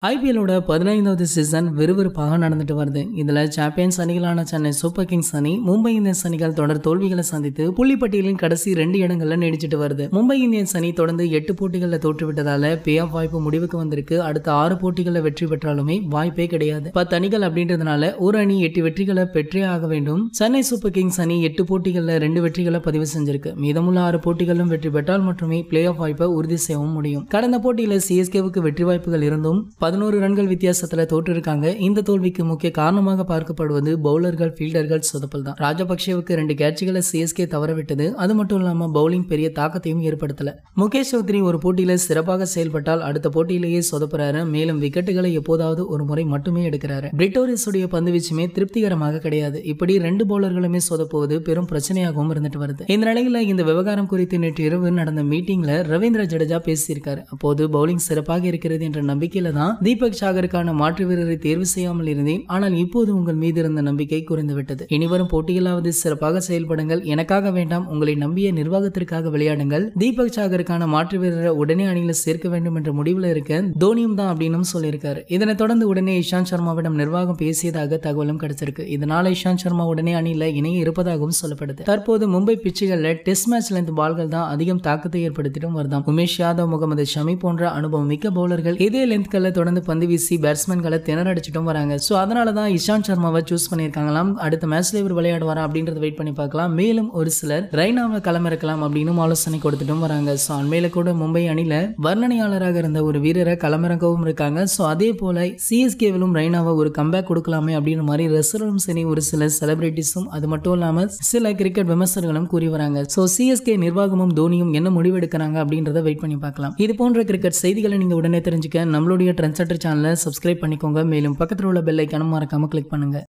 ஐபிஎல்லோட பதினைந்தாவது சீசன் விறுவிறுப்பாக நடந்துட்டு வருது இதுல சாம்பியன்ஸ் அணிகளான சென்னை சூப்பர் கிங்ஸ் அணி மும்பை இந்தியன்ஸ் அணிகள் தொடர் தோல்விகளை சந்தித்து புள்ளிப்பட்டியலின் கடைசி ரெண்டு இடங்கள்ல நீடிச்சிட்டு வருது மும்பை இந்தியன்ஸ் அணி தொடர்ந்து எட்டு போட்டிகளில் தோற்றுவிட்டதால பே ஆஃப் வாய்ப்பு முடிவுக்கு வந்திருக்கு அடுத்த ஆறு போட்டிகளில் வெற்றி பெற்றாலுமே வாய்ப்பே கிடையாது பத்து அணிகள் அப்படின்றதுனால ஒரு அணி எட்டு வெற்றிகளை பெற்றே ஆக வேண்டும் சென்னை சூப்பர் கிங்ஸ் அணி எட்டு போட்டிகளில் ரெண்டு வெற்றிகளை பதிவு செஞ்சிருக்கு மீதமுள்ள ஆறு போட்டிகளும் வெற்றி பெற்றால் மட்டுமே பிளே ஆஃப் வாய்ப்பை உறுதி செய்யவும் முடியும் கடந்த போட்டியில சிஎஸ்கேவுக்கு வெற்றி வாய்ப்புகள் இருந்தும் பதினோரு ரன்கள் வித்தியாசத்துல தோற்றிருக்காங்க இந்த தோல்விக்கு முக்கிய காரணமாக பார்க்கப்படுவது பவுலர்கள் ஃபீல்டர்கள் சொதப்பல் தான் ராஜபக்சேவுக்கு ரெண்டு கேட்சுகளை சிஎஸ்கே தவற விட்டது அது மட்டும் இல்லாம பவுலிங் பெரிய தாக்கத்தையும் ஏற்படுத்தல முகேஷ் சௌத்ரி ஒரு போட்டியில சிறப்பாக செயல்பட்டால் அடுத்த போட்டியிலேயே சொதப்புறாரு மேலும் விக்கெட்டுகளை எப்போதாவது ஒரு முறை மட்டுமே எடுக்கிறாரு பிரிட்டோரிஸுடைய பந்து வீச்சுமே திருப்திகரமாக கிடையாது இப்படி ரெண்டு பவுலர்களுமே சொதப்புவது பெரும் பிரச்சனையாகவும் இருந்துட்டு வருது இந்த நிலையில இந்த விவகாரம் குறித்து நேற்று இரவு நடந்த மீட்டிங்ல ரவீந்திர ஜடேஜா பேசியிருக்காரு அப்போது பவுலிங் சிறப்பாக இருக்கிறது என்ற நம்பிக்கையில தான் தீபக் சாகருக்கான மாற்று வீரரை தேர்வு செய்யாமல் இருந்தேன் ஆனால் இப்போது உங்கள் மீது இருந்த நம்பிக்கை குறைந்துவிட்டது இனிவரும் போட்டிகளாவது சிறப்பாக செயல்படுங்கள் எனக்காக வேண்டாம் உங்களை நம்பிய நிர்வாகத்திற்காக விளையாடுங்கள் தீபக் சாகருக்கான மாற்று வீரரை உடனே அணியில் சேர்க்க வேண்டும் என்ற முடிவில் இருக்க தோனியும் தான் அப்படின்னு சொல்லியிருக்காரு இதனைத் தொடர்ந்து உடனே இஷாந்த் சர்மாவிடம் நிர்வாகம் பேசியதாக தகவலும் கிடைச்சிருக்கு இதனால இஷாந்த் சர்மா உடனே அணியில் இணைய இருப்பதாகவும் சொல்லப்படுது தற்போது மும்பை பிச்சுகள்ல டெஸ்ட் மேட்ச் லென்த் பால்கள் தான் அதிகம் தாக்கத்தை ஏற்படுத்திட்டும் வருதாம் உமேஷ் யாதவ் முகமது ஷமி போன்ற அனுபவம் மிக்க பவுலர்கள் இதே லென்த்களை தொடர்ந்து பந்து வீசி பேட்ஸ்மேன்களை திணறடிச்சிட்டும் வராங்க ஸோ அதனால தான் இஷாந்த் சர்மாவை சூஸ் பண்ணியிருக்காங்களாம் அடுத்த மேட்ச்ல இவர் விளையாடுவாரா அப்படின்றத வெயிட் பண்ணி பார்க்கலாம் மேலும் ஒரு சிலர் ரெய்னாவை களமிறக்கலாம் அப்படின்னு ஆலோசனை கொடுத்துட்டும் வராங்க ஸோ அண்மையில கூட மும்பை அணில வர்ணனையாளராக இருந்த ஒரு வீரரை களமிறக்கவும் இருக்காங்க ஸோ அதே போல சிஎஸ்கேவிலும் ரெய்னாவை ஒரு கம்பேக் கொடுக்கலாமே அப்படின்ற மாதிரி ரசிகரும் சரி ஒரு சில செலிபிரிட்டிஸும் அது மட்டும் இல்லாம சில கிரிக்கெட் விமர்சகர்களும் கூறி வராங்க ஸோ சிஎஸ்கே நிர்வாகமும் தோனியும் என்ன முடிவு எடுக்கிறாங்க அப்படின்றத வெயிட் பண்ணி பார்க்கலாம் இது போன்ற கிரிக்கெட் செய்திகளை நீங்க உடனே தெரிஞ்சுக்க நம்மளுடைய ட்ரெண்ட் செட்டர் சேனலை சப்ஸ்கிரைப் பண்ணிக்கோங்க மேலும் பக்கத்தில் உள்ள பெல் ஐக்கானும் மறக்காம கிளிக் பண்ணுங்க